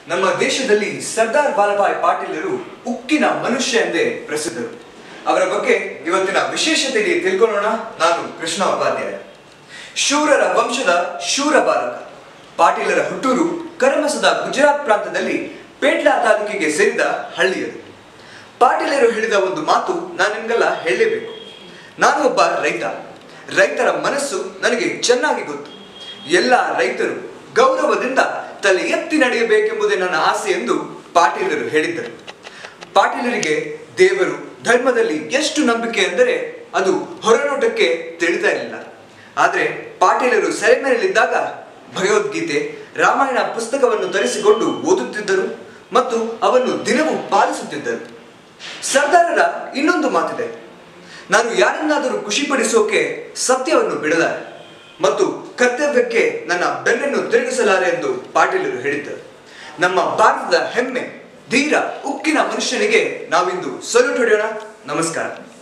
ನಮ್ಮ ದೇಶದಲ್ಲಿ ಸರ್ದಾರ್ ವಲ್ಲಭಾಯ್ ಪಾಟೀಲರು ಉಕ್ಕಿನ ಮನುಷ್ಯ ಎಂದೇ ಪ್ರಸಿದ್ಧರು ಅವರ ಬಗ್ಗೆ ಇವತ್ತಿನ ವಿಶೇಷತೆಯಲ್ಲಿ ತಿಳ್ಕೊಳ್ಳೋಣ ನಾನು ಕೃಷ್ಣ ಉಪಾಧ್ಯಾಯ ಶೂರರ ವಂಶದ ಶೂರ ಬಾಲಕ ಪಾಟೀಲರ ಹುಟ್ಟೂರು ಕರಮಸದ ಗುಜರಾತ್ ಪ್ರಾಂತದಲ್ಲಿ ಪೇಟ್ಲಾ ತಾಲೂಕಿಗೆ ಸೇರಿದ ಹಳ್ಳಿಯದು ಪಾಟೀಲರು ಹೇಳಿದ ಒಂದು ಮಾತು ನಾನು ನಿಮ್ಗೆಲ್ಲ ಹೇಳಲೇಬೇಕು ನಾನು ಒಬ್ಬ ರೈತ ರೈತರ ಮನಸ್ಸು ನನಗೆ ಚೆನ್ನಾಗಿ ಗೊತ್ತು ಎಲ್ಲ ರೈತರು ಗೌರವದಿಂದ ತಲೆ ಎತ್ತಿ ನಡೆಯಬೇಕೆಂಬುದೇ ನನ್ನ ಆಸೆ ಎಂದು ಪಾಟೀಲರು ಹೇಳಿದ್ದರು ಪಾಟೀಲರಿಗೆ ದೇವರು ಧರ್ಮದಲ್ಲಿ ಎಷ್ಟು ನಂಬಿಕೆ ಎಂದರೆ ಅದು ಹೊರನೋಟಕ್ಕೆ ತಿಳಿತಾ ಇರಲಿಲ್ಲ ಆದರೆ ಪಾಟೀಲರು ಸೆರೆಮನೆಯಲ್ಲಿದ್ದಾಗ ಭಗವದ್ಗೀತೆ ರಾಮಾಯಣ ಪುಸ್ತಕವನ್ನು ತರಿಸಿಕೊಂಡು ಓದುತ್ತಿದ್ದರು ಮತ್ತು ಅವನ್ನು ದಿನವೂ ಪಾಲಿಸುತ್ತಿದ್ದರು ಸರ್ದಾರರ ಇನ್ನೊಂದು ಮಾತಿದೆ ನಾನು ಯಾರನ್ನಾದರೂ ಖುಷಿಪಡಿಸೋಕೆ ಸತ್ಯವನ್ನು ಬಿಡಲಾರೆ ಮತ್ತು ಕರ್ತವ್ಯಕ್ಕೆ ನನ್ನ ಬೆನ್ನನ್ನು ತಿರುಗಿಸಲಾರೆ ಎಂದು ಪಾಟೀಲರು ಹೇಳಿದ್ದರು ನಮ್ಮ ಭಾರತದ ಹೆಮ್ಮೆ ಧೀರ ಉಕ್ಕಿನ ಮನುಷ್ಯನಿಗೆ ನಾವಿಂದು ಸಲ್ಯೂಟ್ ಹೊಡೆಯೋಣ ನಮಸ್ಕಾರ